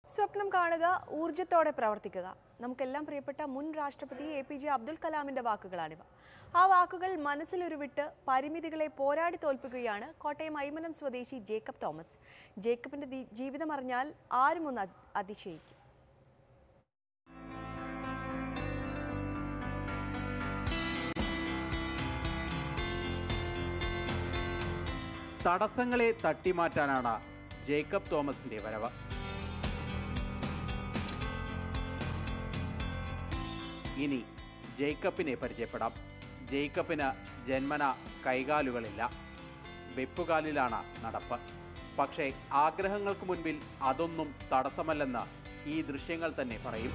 സ്വപ്നം കാണുക ഊർജത്തോടെ പ്രവർത്തിക്കുക നമുക്കെല്ലാം പ്രിയപ്പെട്ട മുൻ രാഷ്ട്രപതി എ പി ജെ അബ്ദുൽ കലാമിന്റെ വാക്കുകളാണിവ ആ വാക്കുകൾ മനസ്സിലൊരുവിട്ട് പരിമിതികളെ പോരാടി തോൽപ്പിക്കുകയാണ് കോട്ടയം ഐമനം സ്വദേശി ജേക്കബ് തോമസ് ജേക്കബിന്റെ ദി- ജീവിതം അറിഞ്ഞാൽ ആരും ഒന്ന് അത്- അതിശയിക്കും തടസ്സങ്ങളെ തട്ടിമാറ്റാനാണ് ജേക്കബ് തോമസിന്റെ വരവ് ഇനി ജേക്കബിനെ പരിചയപ്പെടാം ജേക്കബിന് ജന്മന കൈകാലുകളില്ല വെപ്പുകാലിലാണ് നടപ്പ് പക്ഷേ ആഗ്രഹങ്ങൾക്ക് മുൻപിൽ അതൊന്നും തടസ്സമല്ലെന്ന് ഈ ദൃശ്യങ്ങൾ തന്നെ പറയും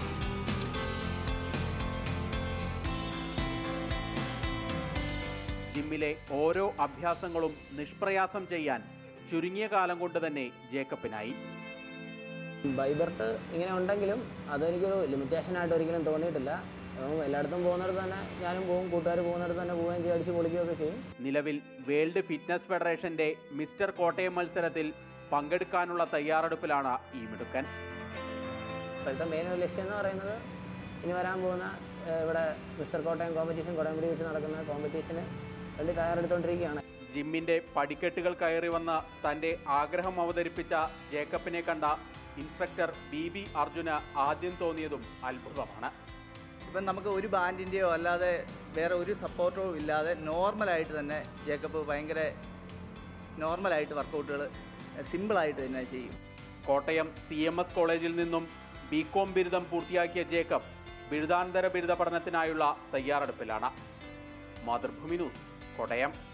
ജിമ്മിലെ ഓരോ അഭ്യാസങ്ങളും നിഷ്പ്രയാസം ചെയ്യാൻ ചുരുങ്ങിയ കാലം കൊണ്ട് തന്നെ ജേക്കബിനായി ബൈബർട്ട് ഇങ്ങനെ ഉണ്ടെങ്കിലും അതെനിക്കൊരു ലിമിറ്റേഷൻ ആയിട്ട് ഒരിക്കലും തോന്നിയിട്ടില്ല അപ്പം എല്ലായിടത്തും പോകുന്നിടത്ത് തന്നെ ഞാനും പോകും കൂട്ടുകാർ പോകുന്നിടത്ത് തന്നെ പോവുകയും ചെയ്യും അടിച്ച് പൊളിക്കുകയൊക്കെ ചെയ്യും നിലവിൽ വേൾഡ് ഫിറ്റ്നസ് ഫെഡറേഷന്റെ മിസ്റ്റർ കോട്ടയം മത്സരത്തിൽ പങ്കെടുക്കാനുള്ള തയ്യാറെടുപ്പിലാണ് ഈ മിടുക്കൻ ഇപ്പോഴത്തെ മെയിൻ ഒരു ലക്ഷ്യം എന്ന് പറയുന്നത് ഇനി വരാൻ പോകുന്ന ഏഹ്, ഇവിടെ മിസ്റ്റർ കോട്ടയം കോമ്പറ്റീഷൻ കുടംപടി വെച്ച് നടക്കുന്ന കോമ്പറ്റീഷന് വേണ്ടി തയ്യാറെടുത്തുകൊണ്ടിരിക്കുകയാണ് ജിമ്മിന്റെ പടിക്കെട്ടുകൾ കയറി വന്ന് തന്റെ ആഗ്രഹം അവതരിപ്പിച്ച ജേക്കബിനെ കണ്ട ഇൻസ്ട്രക്ടർ ബി ബി അർജുന് ആദ്യം തോന്നിയതും അത്ഭുതമാണ് ഇപ്പം നമുക്ക് ഒരു ബാൻഡിൻ്റെയോ അല്ലാതെ വേറെ ഒരു സപ്പോർട്ടോ ഇല്ലാതെ നോർമലായിട്ട് തന്നെ ജേക്കബ് ഭയങ്കര നോർമലായിട്ട് വർക്കൗട്ടുകൾ സിമ്പിളായിട്ട് തന്നെ ചെയ്യും കോട്ടയം സി എം എസ് കോളേജിൽ നിന്നും ബി കോം ബിരുദം പൂർത്തിയാക്കിയ ജേക്കബ് ബിരുദാനന്തര ബിരുദ പഠനത്തിനായുള്ള തയ്യാറെടുപ്പിലാണ് മാതൃഭൂമി ന്യൂസ് കോട്ടയം